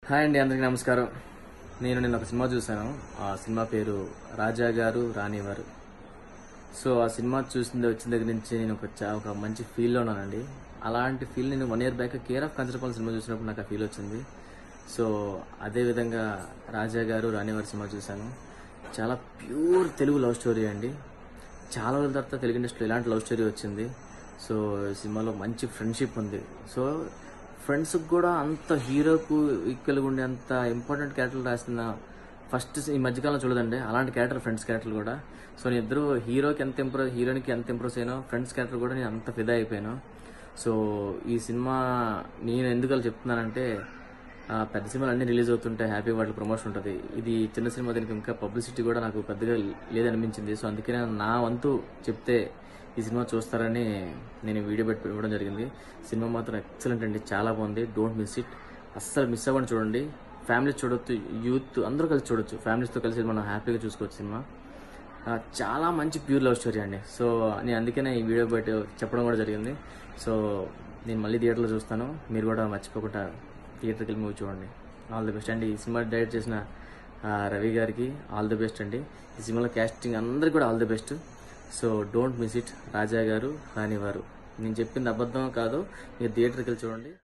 hi అండి అందరికీ నమస్కారం నేను నిన్న ఒక సినిమా చూశాను ఆ సినిమా పేరు రాజా గారు రానివారు సో ఆ సినిమా చూసిన వచ్చిన దగ్గర నుంచి నేను ఒక చా- ఒక మంచి ఫీల్లో ఉన్నానండి అలాంటి ఫీల్ నేను one year back care of Kancharapalem cinema చూసినప్పుడు నాకు ఆ ఫీల్ వచ్చింది సో అదే విధంగా రాజా గారు రానివారు సినిమా చూశాను చాలా ప్యూర్ తెలుగు లవ్ స్టోరీ అండి చాలా రోజుల తర్వాత తెలుగు ఇండస్ట్రీలో ఇలాంటి లవ్ స్టోరీ వచ్చింది సో ఈ సినిమాలో మంచి ఫ్రెండ్షిప్ ఉంది సో ఫ్రెండ్స్కి కూడా అంత హీరోకు ఈక్వల్గా ఉండే అంత ఇంపార్టెంట్ క్యారెక్టర్లు రాసిన ఫస్ట్ ఈ మధ్యకాలంలో చూడదండి అలాంటి క్యారెక్టర్ ఫ్రెండ్స్ క్యారెక్టర్ కూడా సో నేను ఇద్దరు హీరోకి ఎంత ఇంప్రూవ్ హీరోయిన్కి ఎంత ఇంప్రూవ్ అయ్యానో ఫ్రెండ్స్ క్యారెక్టర్ కూడా నేను అంత ఫిదా అయిపోయాను సో ఈ సినిమా నేను ఎందుకు అలా చెప్తున్నానంటే ఆ, పెద్ద సినిమాలు అన్నీ రిలీజ్ అవుతుంటే హ్యాపీ వాటికి ప్రమోషన్ ఉంటుంది ఇది చిన్న సినిమా దీనికి ఇంకా పబ్లిసిటీ కూడా నాకు పెద్దగా లేదనిపించింది సో అందుకే నేను నా వంతు చెప్తే ఈ సినిమా చూస్తారని నేను ఈ వీడియో పెట్టి ఇవ్వడం జరిగింది సినిమా మాత్రం ఎక్సలెంట్ అండి చాలా బాగుంది డోంట్ మిస్ ఇట్ అస్సలు మిస్ అవ్వండి చూడండి ఫ్యామిలీ చూడొచ్చు యూత్ అందరూ కలిసి చూడొచ్చు ఫ్యామిలీస్తో కలిసి మనం హ్యాపీగా చూసుకోవచ్చు సినిమా ఆ, చాలా మంచి ప్యూర్ లవ్ స్టోరీ అండి సో నేను అందుకనే ఈ వీడియో బయట చెప్పడం కూడా జరిగింది సో నేను మళ్ళీ థియేటర్లో చూస్తాను మీరు కూడా మర్చిపోకుండా థియేటర్కి వెళ్ళి మూవీ చూడండి ఆల్ ది బెస్ట్ అండి ఈ సినిమా డైరెక్ట్ చేసిన ఆ, రవి గారికి ఆల్ ది బెస్ట్ అండి ఈ సినిమాలో క్యాస్టింగ్ అందరికి కూడా all the best so don't miss it Raja గారు రానివారు నేను చెప్పింది అబద్ధం కాదు మీరు థియేటర్కి వెళ్ళి చూడండి